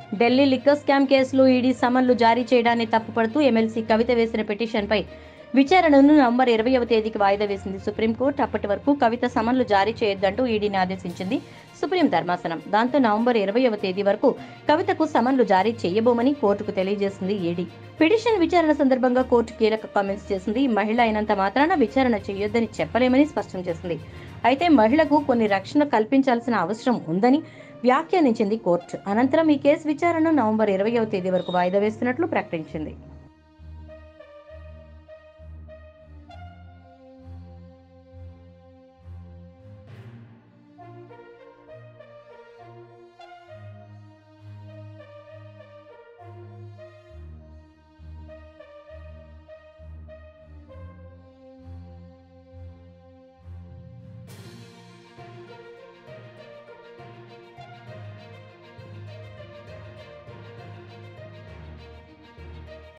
Delhi liquor scam కేసులో ED సమన్లు జారీ చేయడాన్ని తప్పుపడుతూ ఎమ్మెల్సీ కవిత వేసిన పిటిషన్పై విచారణను నవంబర్ ఇరవైవ తేదీకి వాయిదా వేసింది సుప్రీంకోర్టు అప్పటి వరకు కవిత సమన్లు జారీ చేయొద్దంటూ ఈడీని ఆదేశించింది సుప్రీం ధర్మాసనం దాంతో నవంబర్ ఇరవైవ తేదీ వరకు కవితకు సమన్లు జారీ చేయబోమని కోర్టుకు తెలియజేసింది ఈడీ పిటిషన్ విచారణ సందర్భంగా కోర్టు కీలక కామెంట్స్ చేసింది మహిళ అయినంత మాత్రాన విచారణ చేయొద్దని చెప్పలేమని స్పష్టం చేసింది అయితే మహిళకు కొన్ని రక్షణ కల్పించాల్సిన అవసరం ఉందని వ్యాఖ్యానించింది కోర్టు అనంతరం ఈ కేసు విచారణను నవంబర్ ఇరవైవ తేదీ వరకు వాయిదా వేస్తున్నట్లు ప్రకటించింది